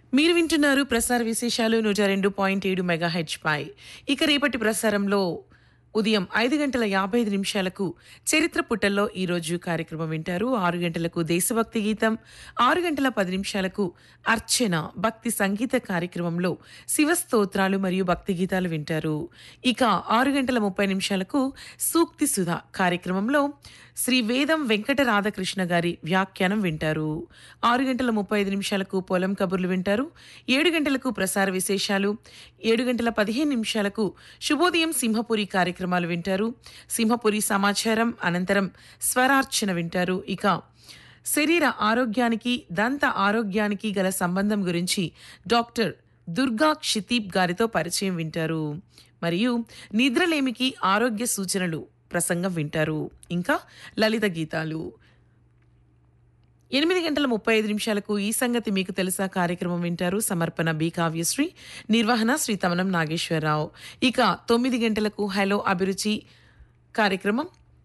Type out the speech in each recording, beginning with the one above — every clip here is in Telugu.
మీరు వింటున్నారు ప్రసార విశేషాలు నూట రెండు పాయింట్ ఏడు మెగా హెచ్ పై ఇక రేపటి ప్రసారంలో ఉదయం ఐదు గంటల యాభై ఐదు నిమిషాలకు చరిత్ర పుటల్లో ఈ రోజు కార్యక్రమం వింటారు ఆరు గంటలకు దేశభక్తి గీతం ఆరు గంటల పది నిమిషాలకు అర్చన భక్తి సంగీత కార్యక్రమంలో శివ స్తోత్రాలు మరియు భక్తి గీతాలు వింటారు ఇక ఆరు గంటల ముప్పై నిమిషాలకు సూక్తి సుధా కార్యక్రమంలో శ్రీ వేదం వెంకట రాధాకృష్ణ గారి వ్యాఖ్యానం వింటారు ఆరు గంటల ముప్పై ఐదు నిమిషాలకు పొలం కబుర్లు వింటారు ఏడు గంటలకు ప్రసార విశేషాలు ఏడు గంటల పదిహేను నిమిషాలకు శుభోదయం సింహపురి కార్యక్రమాలు వింటారు సింహపురి సమాచారం అనంతరం స్వరార్చన వింటారు ఇక శరీర ఆరోగ్యానికి దంత ఆరోగ్యానికి గల సంబంధం గురించి డాక్టర్ దుర్గా క్షితీప్ గారితో పరిచయం వింటారు మరియు నిద్రలేమికి ఆరోగ్య సూచనలు ప్రసంగం వింటారు ఇంకా లలిత గీతాలు ఎనిమిది గంటల ముప్పై ఐదు నిమిషాలకు ఈ సంగతి మీకు తెలుసా కార్యక్రమం వింటారు సమర్పణ బి కావ్యశ్రీ నిర్వహణ శ్రీ తమనం నాగేశ్వరరావు ఇక తొమ్మిది గంటలకు హలో అభిరుచి కార్యక్రమం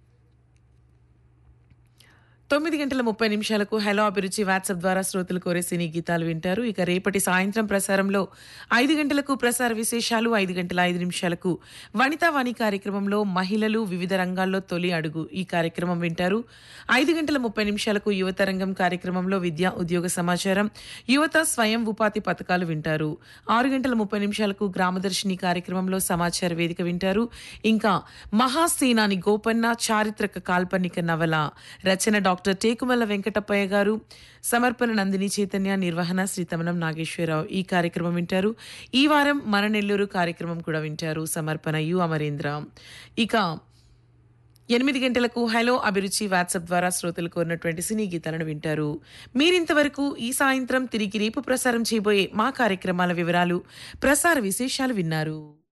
తొమ్మిది గంటల ముప్పై నిమిషాలకు హలో అభిరుచి వాట్సాప్ ద్వారా శ్రోతలు కోరే సినీ గీతాలు వింటారు ఇక రేపటి సాయంత్రం ప్రసారంలో ఐదు గంటలకు ప్రసార విశేషాలు ఐదు గంటల ఐదు నిమిషాలకు వనితా వాణి కార్యక్రమంలో మహిళలు వివిధ రంగాల్లో తొలి అడుగు ఈ కార్యక్రమం వింటారు ఐదు గంటల ముప్పై నిమిషాలకు యువత రంగం కార్యక్రమంలో విద్యా ఉద్యోగ సమాచారం యువత స్వయం ఉపాధి పథకాలు వింటారు ఆరు గంటల ముప్పై నిమిషాలకు గ్రామదర్శిని కార్యక్రమంలో సమాచార వేదిక వింటారు ఇంకా మహాసేనాని గోపన్న చారిత్రక కాల్పనిక నవల రచన డాక్టర్ టేకుమల్ల వెంకటప్పయ్య గారు సమర్పణ నందిని చైతన్య నిర్వహణ శ్రీతమనం నాగేశ్వరరావు ఈ కార్యక్రమం వింటారు ఈ వారం మన నెల్లూరు కార్యక్రమం కూడా వింటారు సమర్పణ యు అమరేంద్ర ఇక ఎనిమిది గంటలకు హలో అభిరుచి వాట్సాప్ ద్వారా శ్రోతలు కోరినటువంటి సినీ గీతాలను వింటారు మీరింతవరకు ఈ సాయంత్రం తిరిగి రేపు ప్రసారం చేయబోయే మా కార్యక్రమాల వివరాలు ప్రసార విశేషాలు విన్నారు